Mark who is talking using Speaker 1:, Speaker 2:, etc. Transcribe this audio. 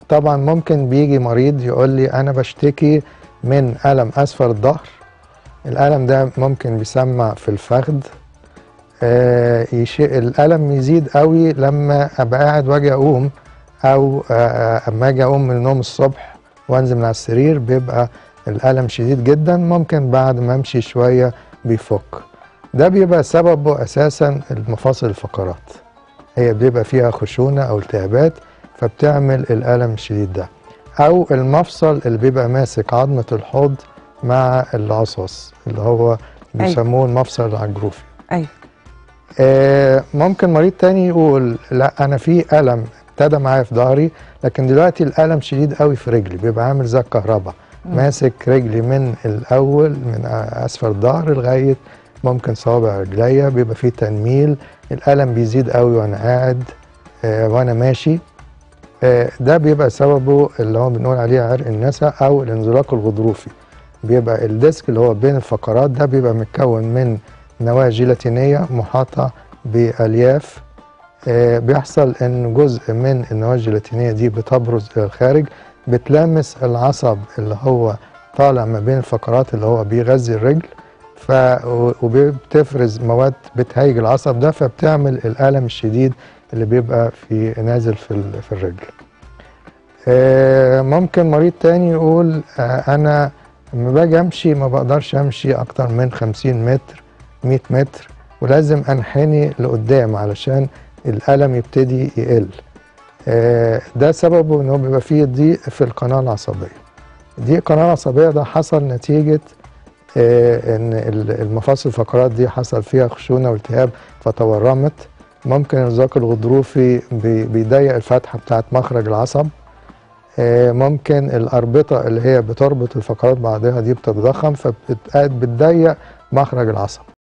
Speaker 1: طبعا ممكن بيجي مريض يقول لي انا بشتكي من الم اسفل الظهر الالم ده ممكن بيسمع في الفخذ آه يش... الالم يزيد قوي لما ابقى قاعد واجي اقوم او آه اما اجي اقوم من النوم الصبح وانزل من على السرير بيبقى الالم شديد جدا ممكن بعد ما امشي شويه بيفك ده بيبقى سببه اساسا المفاصل الفقرات هي بيبقى فيها خشونه او التهابات فبتعمل الالم الشديد ده او المفصل اللي بيبقى ماسك عظمه الحوض مع العصعص اللي هو بيسموه المفصل العجروفي
Speaker 2: ايوه
Speaker 1: آه ممكن مريض تاني يقول لا انا في الم ابتدى معايا في ظهري لكن دلوقتي الالم شديد قوي في رجلي بيبقى عامل زي الكهرباء ماسك رجلي من الاول من اسفل الظهر لغايه ممكن صوابع رجليا بيبقى فيه تنميل الالم بيزيد قوي وانا قاعد آه وانا ماشي آه ده بيبقى سببه اللي هو بنقول عليه عرق النسا او الانزلاق الغضروفي بيبقى الديسك اللي هو بين الفقرات ده بيبقى متكون من نواه جيلاتينيه محاطه بالياف آه بيحصل ان جزء من النواه الجيلاتينيه دي بتبرز الى الخارج بتلامس العصب اللي هو طالع ما بين الفقرات اللي هو بيغذي الرجل ف وبتفرز مواد بتهيج العصب ده فبتعمل الالم الشديد اللي بيبقى في نازل في في الرجل. آه ممكن مريض تاني يقول آه انا لما باجي امشي ما بقدرش امشي اكتر من 50 متر 100 متر ولازم انحني لقدام علشان الالم يبتدي يقل. آه ده سببه ان هو بيبقى فيه ضيق في القناه العصبيه. ضيق القناه العصبيه ده حصل نتيجه آه ان المفاصل الفقرات دي حصل فيها خشونه والتهاب فتورمت ممكن الانزلاق الغضروفي بيضيق الفتحه بتاعت مخرج العصب آه ممكن الاربطه اللي هي بتربط الفقرات بعضها دي بتتضخم فبتضيق مخرج العصب